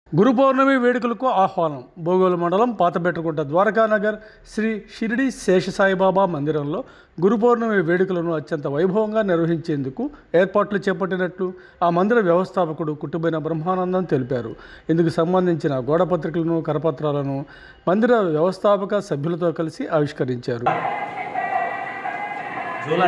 గురు పౌర్ణమి వేడుకలకు ఆహ్వానం భోగోలు మండలం పాతబెట్టగుంట ద్వారకానగర్ శ్రీ షిరిడి శేషసాయిబాబా మందిరంలో గురు పౌర్ణమి వేడుకలను అత్యంత వైభవంగా నిర్వహించేందుకు ఏర్పాట్లు చేపట్టినట్లు ఆ మందిర వ్యవస్థాపకుడు కుట్టుబైన బ్రహ్మానందం తెలిపారు ఇందుకు సంబంధించిన గోడపత్రికలను కరపత్రాలను మందిర వ్యవస్థాపక సభ్యులతో కలిసి ఆవిష్కరించారు జూలై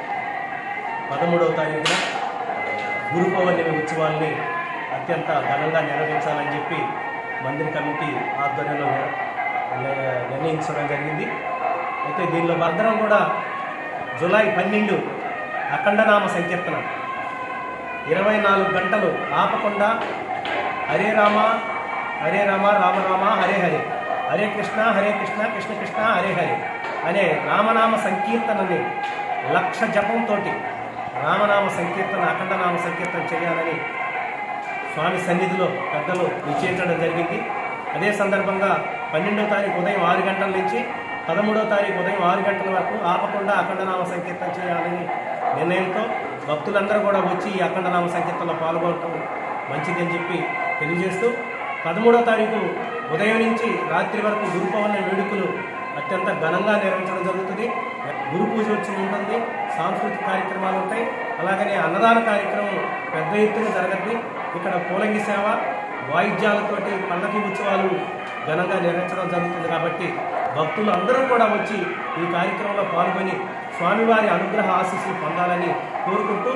పదమూడవ తారీఖున గురు పౌర్ణమి ఉత్సవాల్ని అత్యంత ఘనంగా నిర్వహించాలని చెప్పి మందిర కమిటీ ఆధ్వర్యంలో నిర్- ని- నిర్ణయించడం జరిగింది అయితే దీనిలో భద్రం కూడా జూలై పన్నెండు అఖండనామ సంకీర్తన ఇరవై నాలుగు గంటలు ఆపకుండా హరే రామ హరే రామ రామ రామ హరే హరే హరే కృష్ణ హరే కృష్ణ కృష్ణ కృష్ణ హరే హరే అనే రామనామ సంకీర్తనని లక్ష జపంతో రామనామ సంకీర్తన అఖండనామ సంకీర్తన చేయాలని స్వామి సన్నిధిలో పెద్దలు నిశ్చయించడం జరిగింది అదే సందర్భంగా పన్నెండవ తారీఖు ఉదయం ఆరు గంటల నుంచి పదమూడవ తారీఖు ఉదయం ఆరు గంటల వరకు ఆపకుండా అఖండనామ సంకీర్తన చేయాలని నిర్ణయంతో భక్తులందరూ కూడా వచ్చి ఈ అఖండనామ సంకీర్తనలో పాల్గొనడం మంచిదని చెప్పి తెలియజేస్తూ పదమూడవ తారీఖు ఉదయం నుంచి రాత్రి వరకు గురు పౌర్ణమి వేడుకలు అత్యంత ఘనంగా నిర్వహించడం జరుగుతుంది గురు పూజ వచ్చి ఉంటుంది సాంస్కృతిక కార్యక్రమాలు ఉంటాయి అలాగనే అన్నదాన కార్యక్రమం పెద్ద ఎత్తున జరగద్ది ఇక్కడ పూలంగి సేవ వాయిద్యాలతోటి పండగ ఉత్సవాలు ఘనంగా నిర్వహించడం జరుగుతుంది కాబట్టి భక్తులు అందరూ కూడా వచ్చి ఈ కార్యక్రమంలో పాల్గొని స్వామివారి అనుగ్రహ ఆశీస్సులు పొందాలని కోరుకుంటూ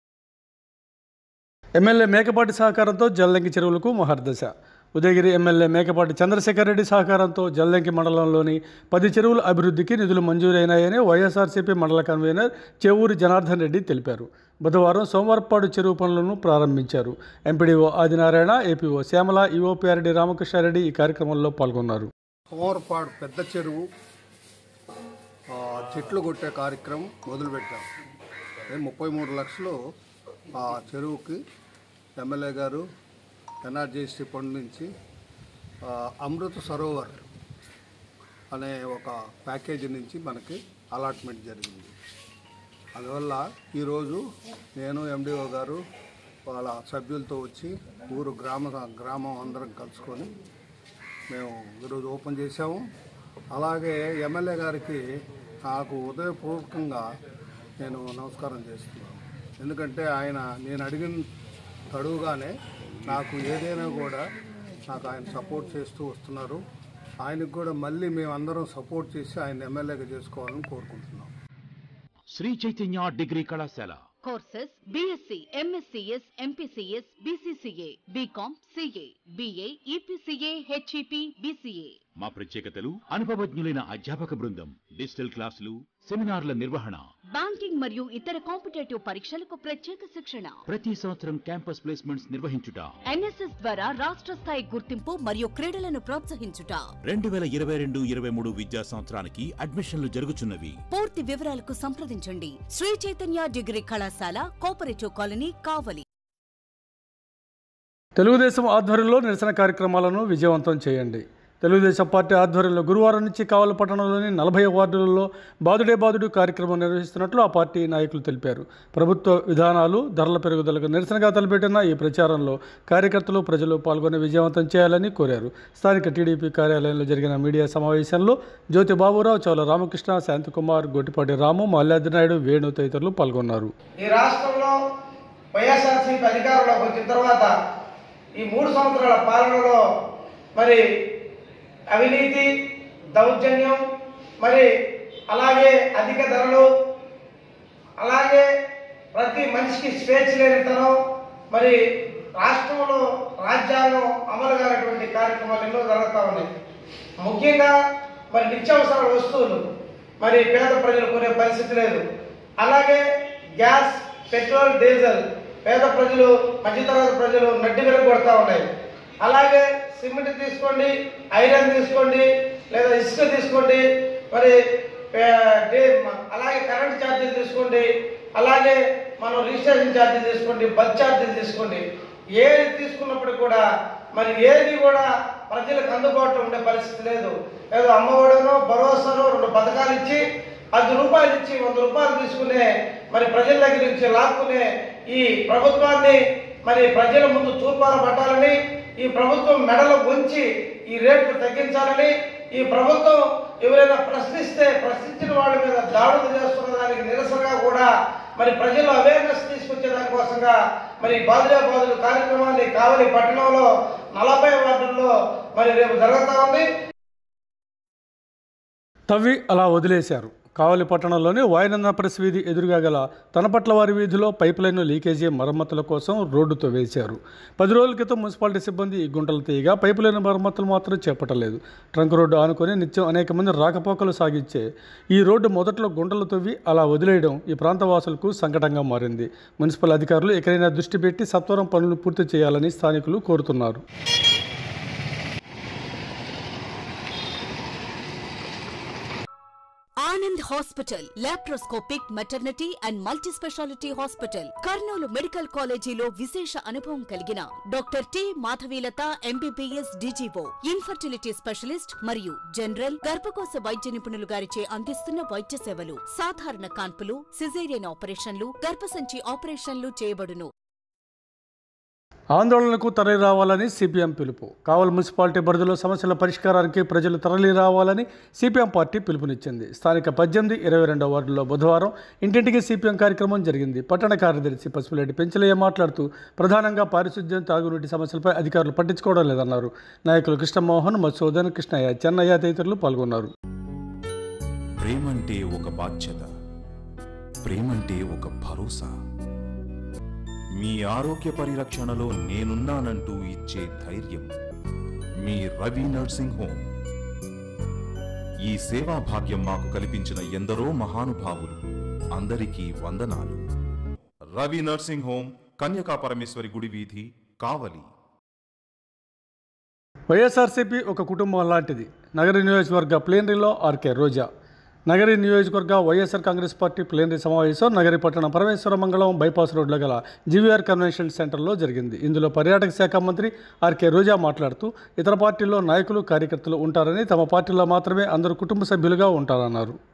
ఎమ్మెల్యే మేకపాటి సహకారంతో జల్లంకి చెరువులకు మహర్దశ ఉదయగిరి ఎమ్మెల్యే మేకపాటి చంద్రశేఖర్ రెడ్డి సహకారంతో జల్లంకి మండలంలోని పది చెరువుల అభివృద్ధికి నిధులు మంజూరైనాయని వైఎస్ఆర్సీపీ మండల కన్వీనర్ చెవూరి జనార్దన్ రెడ్డి తెలిపారు బుధవారం సోమవారపాడు చెరువు పనులను ప్రారంభించారు MPDO Adinarayana APO Shyamala EOPRD Ramakrishna Reddy ఈ కార్యక్రమంలో పాల్గొన్నారు కోమరపాడు పెద్ద చెరువు ఆ, చెట్లు కొట్టే కార్యక్రమం మొదలుపెట్టాం అదే ముప్పై మూడు లక్షలు ఆ చెరువుకి ఎమ్మెల్యే గారు ఎన్ఆర్జీఎస్టీ ఫండ్ నుంచి ఆ, అమృత సరోవర్ అనే ఒక ప్యాకేజీ నుంచి మనకి అలాట్మెంట్ జరిగింది అందువల్ల ఈరోజు నేను ఎండిఓ గారు వాళ్ళ సభ్యులతో వచ్చి ఊరు గ్రామ గ్రామం అందరం కలుసుకొని మేము ఈరోజు ఓపెన్ చేశాము అలాగే ఎమ్మెల్యే గారికి నాకు ఉదయపూర్వకంగా నేను నమస్కారం చేస్తున్నాను ఎందుకంటే ఆయన నేను అడిగిన తడువుగానే నాకు ఏదైనా కూడా నాకు ఆయన సపోర్ట్ చేస్తూ వస్తున్నారు ఆయనకు కూడా మళ్ళీ మేమందరం సపోర్ట్ చేసి ఆయన ఎమ్మెల్యేగా చేసుకోవాలని కోరుకుంటున్నాం శ్రీ చైతన్య డిగ్రీ కళాశాల courses BSc MSCS MPCS BCCA BCom CA BA EPCA HEP BCA మా ప్రత్యేకతలు అనుభవజ్ఞులైన అధ్యాపక బృందం డిజిటల్ క్లాసులు సెమినార్ల నిర్వహణ బ్యాంకింగ్ మరియు ఇతర కాంపిటేటివ్ పరీక్షలకు ప్రత్యేక శిక్షణ ప్రతి సంవత్సరం క్యాంపస్ ప్లేస్మెంట్స్ నిర్వహించుట ఎన్ఎస్ఎస్ ద్వారా రాష్ట్ర స్థాయి గుర్తింపు మరియు క్రీడలను ప్రోత్సహించుట రెండు వేల ఇరవై రెండు ఇరవై మూడు విద్యా సంవత్సరానికి అడ్మిషన్లు జరుగుతున్నవి పూర్తి వివరాలకు సంప్రదించండి శ్రీ చైతన్య డిగ్రీ కళాశాల కోఆపరేటివ్ కాలనీ కావలి తెలుగుదేశం ఆధ్వర్యంలో నిరసన కార్యక్రమాలను విజయవంతం చేయండి తెలుగుదేశం పార్టీ ఆధ్వర్యంలో గురువారం నుంచి కావలి పట్టణంలోని నలభై వార్డులలో బాదుడే బాదుడు కార్యక్రమం నిర్వహిస్తున్నట్లు ఆ పార్టీ నాయకులు తెలిపారు ప్రభుత్వ విధానాలు ధరల పెరుగుదలకు నిరసనగా తలపెట్టిన ఈ ప్రచారంలో కార్యకర్తలు ప్రజలు పాల్గొని విజయవంతం చేయాలని కోరారు స్థానిక టీడీపీ కార్యాలయంలో జరిగిన మీడియా సమావేశంలో జ్యోతి బాబురావు చౌల రామకృష్ణ శాంతికుమార్ గొట్టిపాటి రాము మల్లాద్రి నాయుడు వేణు తదితరులు పాల్గొన్నారు ఈ రాష్ట్రంలో వైఎస్ఆర్సీపీ అధికారంలోకి వచ్చిన తర్వాత ఈ మూడు సంవత్సరాల పాలనలో మరి అవినీతి దౌర్జన్యం మరి అలాగే అధిక ధరలు అలాగే ప్రతి మనిషికి స్వేచ్ఛ లేనితనం మరి రాష్ట్రంలో రాజ్యాంగం అమలు కానటువంటి కార్యక్రమాలు ఎన్నో జరుగుతూ ఉన్నాయి ముఖ్యంగా మరి నిత్యావసర వస్తువులు మరి పేద ప్రజలు కొనే పరిస్థితి లేదు అలాగే గ్యాస్ పెట్రోల్ డీజిల్ పేద ప్రజలు మధ్యతరగతి ప్రజలు నడ్డి కొడతా ఉన్నాయి అలాగే సిమెంట్ తీసుకోండి ఐరన్ తీసుకోండి లేదా ఇసుక తీసుకోండి మరి ఏ, డే- అలాగే కరెంట్ ఛార్జీలు తీసుకోండి అలాగే మనం రిజిస్ట్రేషన్ ఛార్జీలు తీసుకోండి బస్ ఛార్జీలు తీసుకోండి ఏది తీసుకున్నప్పుడు కూడా మరి ఏది కూడా ప్రజలకు అందుబాటులో ఉండే పరిస్థితి లేదు ఏదో అమ్మఒడనో భరోసానో రెండు పథకాలు ఇచ్చి పది రూపాయలు ఇచ్చి వంద రూపాయలు తీసుకునే మరి ప్రజల దగ్గర నుంచి లాక్కునే ఈ ప్రభుత్వాన్ని మరి ప్రజల ముందు తూర్పార పట్టాలని ఈ ప్రభుత్వం మెడలు ఉంచి ఈ రేట్లు తగ్గించాలని ఈ ప్రభుత్వం ఎవరైనా ప్రశ్నిస్తే ప్రశ్నించిన వాళ్ళ మీద దాడులు చేస్తున్న దానికి నిరసనగా కూడా మరి ప్రజల్లో అవేర్నెస్ తీసుకొచ్చే దానికోసంగా మరి బాదులే బాదులు కార్యక్రమాన్ని కావలి పట్టణంలో నలభై వార్డుల్లో మరి రేపు జరుగుతా ఉంది తవ్వి అలా వదిలేశారు కావలి పట్టణంలోని వాయనంద ప్రెస్ వీధి ఎదురుగా గల తనపట్లవారి వీధిలో పైప్ లైన్ లీకేజీ మరమ్మతుల కోసం రోడ్డుతో వేశారు పది రోజుల క్రితం మున్సిపాలిటీ సిబ్బంది ఈ గుంటలు తీయగా పైపు లైన్ మరమ్మతులు మాత్రం చేపట్టలేదు ట్రంక్ రోడ్డు ఆనుకొని నిత్యం అనేక మంది రాకపోకలు సాగించే ఈ రోడ్డు మొదట్లో గుంటలు తవ్వి అలా వదిలేయడం ఈ ప్రాంత వాసులకు సంకటంగా మారింది మున్సిపల్ అధికారులు ఎక్కడైనా దృష్టి పెట్టి సత్వరం పనులు పూర్తి చేయాలని స్థానికులు కోరుతున్నారు Anand hospital laparoscopic maternity and multi speciality hospital Kurnool medical కాలేజీలో విశేష అనుభవం కలిగిన doctor T Madhavilatha MBBS DGO infertility specialist మరియు జనరల్ గర్భకోశ వైద్య నిపుణులు గారిచే అందిస్తున్న వైద్య సేవలు సాధారణ కాన్పులు సిజేరియన్ ఆపరేషన్లు గర్భసంచి ఆపరేషన్లు చేయబడును ఆందోళనకు తరలి రావాలని సిపిఎం పిలుపు కావలి మున్సిపాలిటీ పరిధిలో సమస్యల పరిష్కారానికి ప్రజలు తరలి రావాలని సిపిఎం పార్టీ పిలుపునిచ్చింది స్థానిక పద్దెనిమిది ఇరవై రెండవ వార్డులో బుధవారం ఇంటింటికి సిపిఎం కార్యక్రమం జరిగింది పట్టణ కార్యదర్శి పసుపులేటి పెంచలయ్య మాట్లాడుతూ ప్రధానంగా పారిశుద్ధ్యం తాగునీటి సమస్యలపై అధికారులు పట్టించుకోవడం లేదన్నారు నాయకులు కృష్ణమోహన్ మధుసూదన్ కృష్ణయ్య చెన్నయ్య తదితరులు పాల్గొన్నారు ప్రేమంటే ఒక బాధ్యత ప్రేమంటే ఒక భరోసా మీ ఆరోగ్య పరిరక్షణలో నేనున్నానంటూ ఇచ్చే ధైర్యం మీ రవి నర్సింగ్ హోమ్ ఈ సేవా భాగ్యం మాకు కల్పించిన ఎందరో మహానుభావులు అందరికీ వందనాలు రవి నర్సింగ్ హోమ్ కన్యకా పరమేశ్వరి గుడి వీధి కావలి వైఎస్ఆర్సీపీ ఒక కుటుంబం లాంటిది నగర నియోజకవర్గ ప్లేనరీలో ఆర్కే రోజా నగరి నియోజకవర్గ వైఎస్ఆర్ కాంగ్రెస్ పార్టీ ప్లేనరీ సమావేశం నగరి పట్టణ పరమేశ్వర మంగళం బైపాస్ రోడ్లో గల జీవీఆర్ కన్వెన్షన్ సెంటర్లో జరిగింది ఇందులో పర్యాటక శాఖ మంత్రి ఆర్కే రోజా మాట్లాడుతూ ఇతర పార్టీల్లో నాయకులు కార్యకర్తలు ఉంటారని తమ పార్టీలో మాత్రమే అందరూ కుటుంబ సభ్యులుగా ఉంటారన్నారు